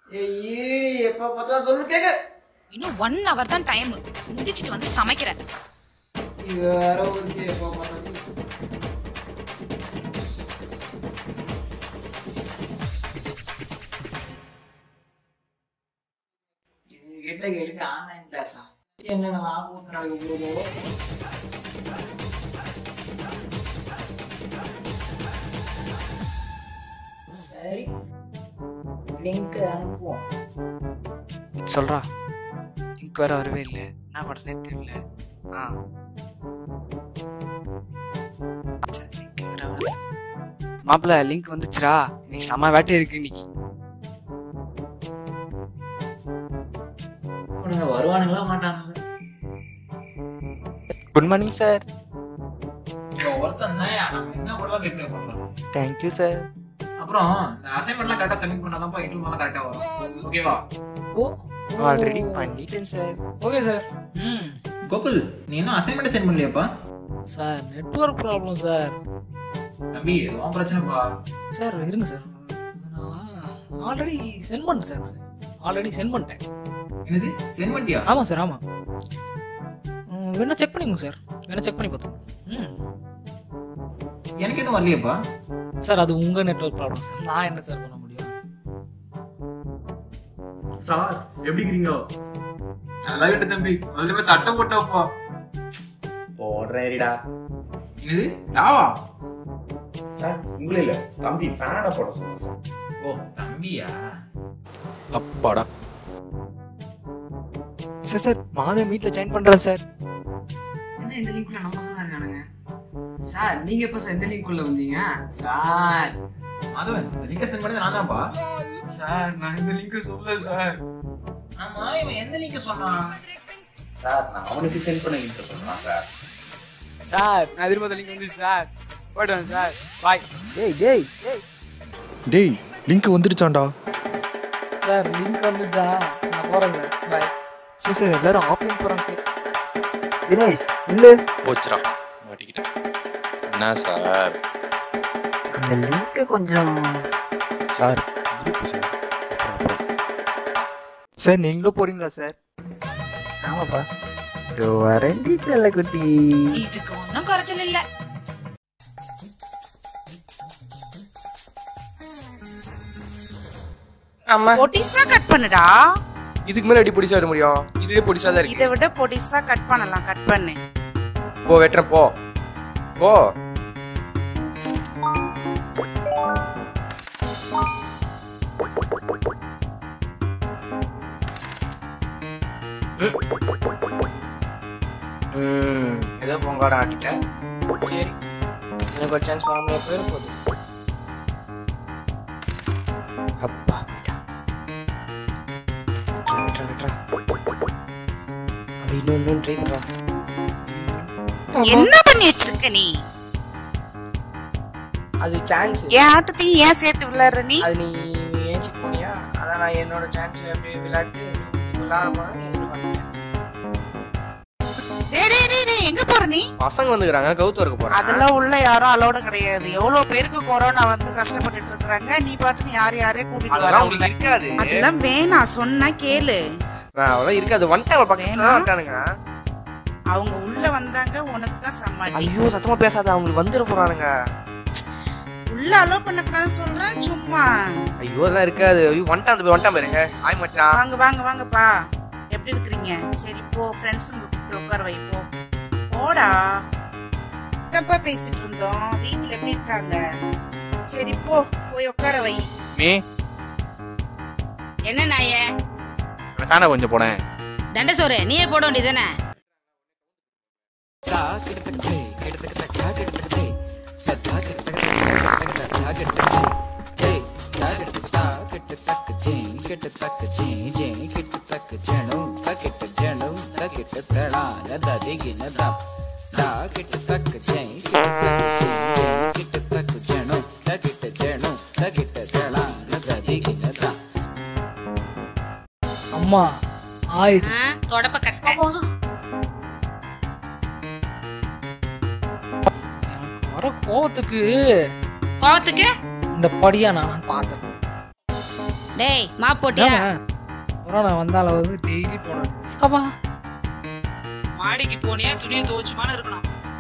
ஏய் ஈடி எப்ப பார்த்தா சொல்லு கேக்க இன்னும் ஒன் ஹவர் தான் டைம் முடிச்சிட்டு வந்து சமைக்கிறேன் இவ வேற ஒருத்தி எப்ப பார்த்தாலும் கிட்ட கேட்டு ஆன்லைன் கிளாஸா என்ன நான் கூத்து நடக்க போதோ சரி லிங்க் அனுப்புவோம் சொல்றா லிங்க் வேற வரவே இல்லை என்ன பண்ணுறதே தெரியல ஆ சரி, link வேற வரல. மாப்பிள்ள லிங்க் வந்துச்சுடா இன்னைக்கு செம்ம வேட்டை இருக்கு இன்னைக்கு உனக்கு வருவானுங்களா மாட்டானுங்களா குட் மார்னிங் சார் இப்போ ஒருத்தன் தான் நம்ம என்ன பண்ணலாம் ரிப்ளை பண்ணலாம் தேங்க்யூ சார் அப்புறம் இந்த அசைன்மெண்ட்லாம் கரெக்டாக சப்மிட் பண்ணாதான் இன்டர்வியூலாம் கரெக்டாக வரும் ஓகேவா ஓ ஆல்ரெடி பண்ணிட்டேன் சார் ஓகே சார் ம் கோகுல் நீ இன்னும் அசைன்மெண்ட் சென்ட் பண்ணலையாப்பா சார் நெட்வொர்க் ப்ராப்ளம் சார் தம்பி இது உன் பிரச்சனைப்பா சார் இருங்க சார் நான் ஆல்ரெடி சென்ட் பண்ணிட்டேன் சார் நான் ஆல்ரெடி சென்ட் பண்ணிட்டேன் என்னது சென்ட் பண்ணிட்டியா ஆமாம் சார் ஆமாம் ம், வேணா செக் பண்ணிக்கோங்க சார் வேணா செக் பண்ணி பார்த்தோம் ம் எனக்கு எதுவும் வரலையாப்பா சார் அது உங்கள் நெட்வொர்க் ப்ராப்ளம் சார் நான் என்ன சார் பண்ண முடியும் சார் எப்படி இருக்கிறீங்க நல்லா கிட்ட தம்பி அதுல போய் சட்டை போட்டப்பா போடுறேன்டா என்னது டாவா சார் உங்களே இல்ல தம்பி ஃபேனை போட சொல்லுங்க சார் ஓ தம்பியா அப்பாடா சார் சார் மாதம் வீட்டில் ஜாயின் பண்ணுறேன் சார் என்ன இந்த லிங்க்ல நம்ம சொன்னா இருக்கானுங்க சார் நீங்க எப்ப சார் இந்த லிங்க் உள்ள வந்தீங்க சார் மாதவன் இந்த லிங்கை சென்ட் பண்ணது நான் தான்ப்பா சார் நான் இந்த லிங்க் சொல்ல சார் ஆமா இவன் எந்த லிங்கை சொன்னான் சார் நான் அவனுக்கு சென்ட் பண்ண லிங்க் சொன்னா சார் சார் நான் எதிர்பார்த்த லிங்க் வந்து சார் போய்ட்டு சார் பாய் டேய் லிங்க் வந்துடுச்சாண்டா சார் லிங்க் வந்துச்சா நான் போகிறேன் சார் பாய் சார் சார் எல்லாரும் ஆஃப்லைன் போகிறாங்க சார் தினேஷ் இல்ல போச்சுடா மாட்டிக்கிட்டேன் என்ன சார் அந்த லிங்க் கொஞ்சம் சார் குரூப் சார் அப்புறம், அப்புறம். சார் நீங்களும் போறீங்களா சார் ஆமாப்பா இதோ வரேன்டி செல்லக்குட்டி இதுக்கு ஒன்றும் குறைச்சல் இல்ல ஆமா பொடிசா கட் பண்ணுடா இதுக்கு மேல எப்படி பொடிசா வர முடியும் இதுவே பொடிசா தான் இதை விட பொடிசா கட் பண்ணலாம் கட் பண்ணு போ வெட்டுறேன் போ போ ம், ஏதோ பொங்காட ஆட்டிட்டேன் சரி எனக்கு ஒரு சான்ஸ் வராமல் போயிட போகுது அப்பா போயிட்டா விட்றா விட்றா விட்றா அப்படி இன்னும் இன்னும் ட்ரை பண்ணுறா என்ன பண்ணி வச்சிருக்க நீ அது சான்ஸ் என் ஆட்டத்தையும் ஏன் சேர்த்து விளையாடுற நீ அது நீ ஏஞ்சி போனியா அதான் நான் என்னோட சான்ஸ் அப்படியே விளையாட்டு விளையாட போனா நீ இது பண்ணிட்டேன் டேய், டேய், டேய், டேய், எங்க போற நீ பசங்க வந்துக்கிறாங்க கவுத்து இருக்க போறேன் அதெல்லாம் உள்ள யாரும் அலோட கிடையாது எவ்வளவு பேருக்கு கொரோனா வந்து கஷ்டப்பட்டுட்டு இருக்காங்க நீ பாட்டு யார் யாரையும் கூட்டிட்டு வர அதெல்லாம் உள்ள உங்களுக்கு இருக்காது அதெல்லாம் வேணாம் சொன்னா கேளு அவ்வளவு இருக்காது வந்துட்டாங்க பக்கத்துல வேணாம். தான் இருக்கானுங்க அவங்க உள்ள வந்தாங்க உனக்கு தான் சம்மாடி ஐயோ சத்தமா பேசாத அவங்களுக்கு வந்துட போறானுங்க உள்ள அலோ பண்ணக்கூடாதுன்னு சொல்றேன் சும்மா ஐயோ அதெல்லாம் இருக்காது ஐயோ வந்துட்டான் அந்த வந்துட்டான் பாருங்க ஆய் மச்சான் வாங்க வாங்க வாங்கப்பா எப்படி இருக்கிறீங்க சரி போ ஃப்ரெண்ட்ஸ் கூப்பிட்டு உட்கார வை போ போடா தப்பா பேசிட்டு இருந்தோம் வீட்ல எப்படி இருக்காங்க சரி போ போய் உட்கார வை நீ என்ன நாயே ஃபேனை கொஞ்சம் போனேன் தண்ட சோறு நீயே போட வேண்டியதானே அம்மா ஆயுது தொடப்ப கட்ட எனக்கு வர கோவத்துக்கு கோவத்துக்கு இந்த படியா நான் பார்த்தேன் டேய் மாப் போட்டியா கொரோனா வந்தாலும் வந்து டெய்லி போனது அப்பா மாடிக்கு போனியா துணியை துவச்சுமான இருக்கணும்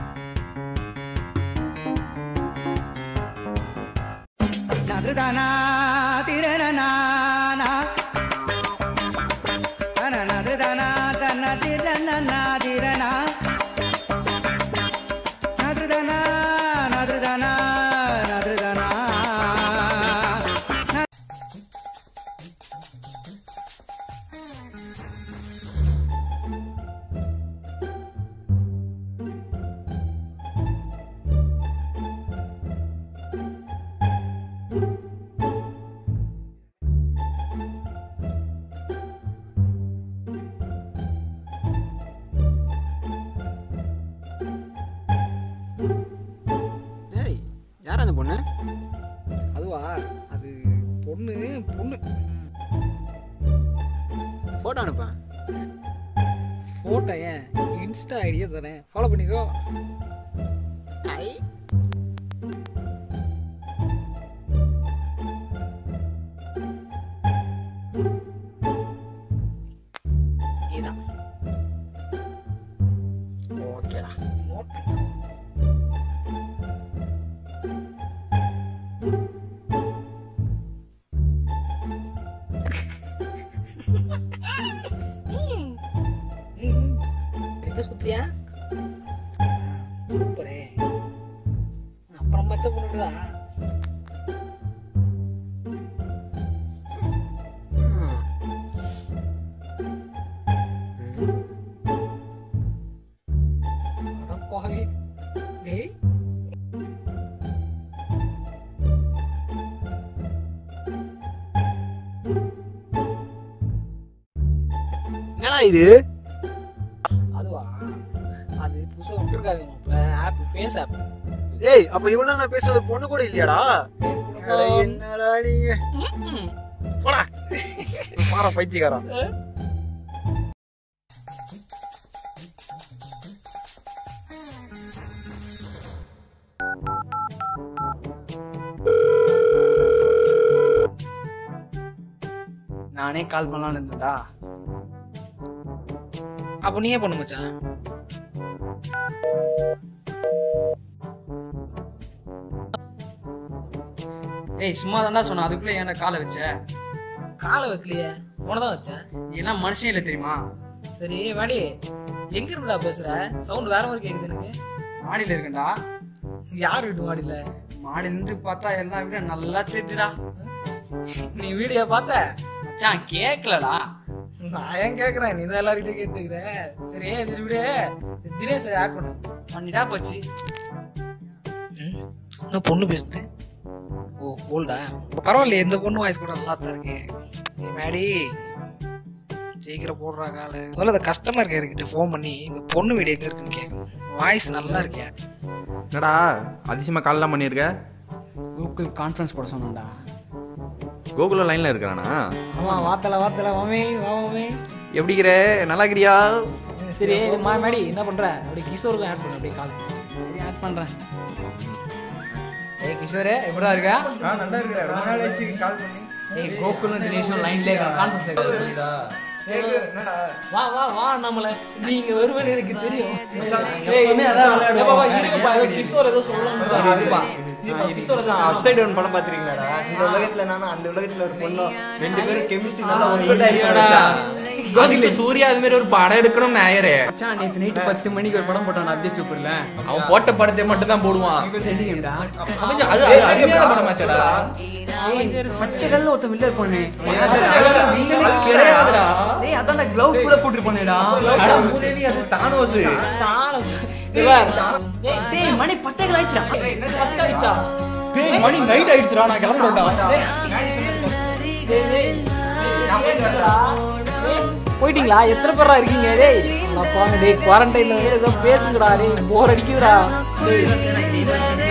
டேய் யார் அந்த பொண்ணு அதுவா அது பொண்ணு பொண்ணு ஃபோட்டோ அனுப்பேன் ஃபோட்டோ ஏன் இன்ஸ்டா ஐடியா தானே ஃபாலோ பண்ணிக்கோ இதான் ஓகேடா ரிக்வஸ்ட் பத்தியா சூப்பரே அப்புறம் பச்சை பொண்ணுடா பாவி டேய் என்னடா இது அதுவா அது புதுசா விட்டுருக்காங்க மாப்ள ஆப் ஃபேஸ் ஆப் ஏய் அப்ப இவ்வளவு நான் பேசுறது பொண்ணு கூட இல்லையாடா அட, என்னடா நீங்க போடா பாரா பைத்தியக்காரா நானே கால் பண்ணலாம்னு இருந்தேன்டா அப்ப நீயே பண்ணு மச்சான் ஏய் சும்மா தான்டா சொன்ன அதுக்குள்ள ஏன்டா காலை வச்ச காலை வைக்கலையே உனதான் வச்சேன் நீ எல்லாம் மனுஷன் இல்ல தெரியுமா சரி வாடி எங்க இருந்துடா பேசுற சவுண்ட் வேற மாதிரி கேக்குது எனக்கு மாடியில இருக்கேன்டா யார் வீட்டு மாடியில மாடியில இருந்து பார்த்தா எல்லாம் விட நல்லா தெரியுதுடா நீ வீடியோ பார்த்த மச்சான் கேக்கலடா நான் ஏன் கேக்குறேன் நீ தான் எல்லார்கிட்டயும் கேட்டுக்கிற சரி சரி விடு தினேஷ் ஆட் பண்ணு பண்ணிட்டா போச்சு இன்னும் பொண்ணு பேசுது ஓ ஓல்டா பரவாயில்லையே இந்த பொண்ணு வாய்ஸ் கூட நல்லா தான் இருக்கு ஏய், மேடி சீக்கிரம் போடுறா கால முதல்ல அந்த கஸ்டமர் கேர் கிட்ட ஃபோன் பண்ணி இந்த பொண்ணு வீடு எங்க இருக்குன்னு கேட்கும் வாய்ஸ் நல்லா இருக்கே என்னடா அதிசயமா கால்லாம் பண்ணியிருக்க கூகுள் கான்ஃபரன்ஸ் போட சொன்னான்டா கோகுல லைன்ல இருக்கிறானா ஆமா வாத்தல வாத்தல மாமே வா மாமே எப்படிங்கிற நல்லா இருக்கிறியா சரி மா மேடி என்ன பண்ற அப்படி கிஷோருக்கும் ஆட் பண்ணு அப்படியே கால சரி ஆட் பண்றேன் ஏய் கிஷோரே எப்படா இருக்க நல்லா இருக்கிற ரொம்ப நாள் ஆச்சு கால் பண்ணி ஏய் கோகுலும் தினேஷும் லைன்ல இருக்காங்க கான்ஃபரன்ஸ்ல வா வா வா நம்மள நீங்க வருவன்னு எனக்கு தெரியும் எப்பவுமே அதான் விளையாடுவோம். ஏய், பாப்பா, இருங்கப்பா, ஏதோ கிஷோர் ஏதோ சொல்லணும்னு இருப்பா. இருப்பா, கிஷோர் ஏதோ அப்சைட் டவுன் படம் பாத்திருக்கீங்களாடா இந்த உலகத்துல நானும் அந்த உலகத்துல ஒரு பொண்ணும் ரெண்டு பேரும் கெமிஸ்ட்ரி நல்லா ஒர்க் அவுட் ஆயிருக்காடா அதுக்கு சூர்யா அது மாதிரி ஒரு படம் எடுக்கணும் நேயரே மச்சான் நேத்து நைட்டு பத்து மணிக்கு ஒரு படம் போட்டான் அப்டேட் சூப்பர்ல அவன் போட்ட படத்தை மட்டும் தான் போடுவான் சென்டிங்கடா அவன் அது அது அருமையான படமாச்சடா பச்சை கல்ல ஒருத்த வில்லர் பொண்ணு கிடையாதுடா டேய் அதான்டா கிளவுஸ் கூட போட்டு போனேடா அட, மூதேவி, அது தானோஸ் தாளம் சொ- இது பார். டேய் மணி பட்டைகள் ஆயிடுச்சுடா பத்தாயிடுச்சா? டேய் மணி நைட் ஆயிடுச்சுடா நான் கிளம்புறேன்டா டேய், டேய், கேக்குதா? டேய், போயிட்டீங்களா எத்தனை பேரா இருக்கீங்க டேய் நான் போங்க டேய் குவாரண்டைன்ல வந்து ஏதோ பேசுங்கடா டேய் போர் அடிக்குதுடா டேய்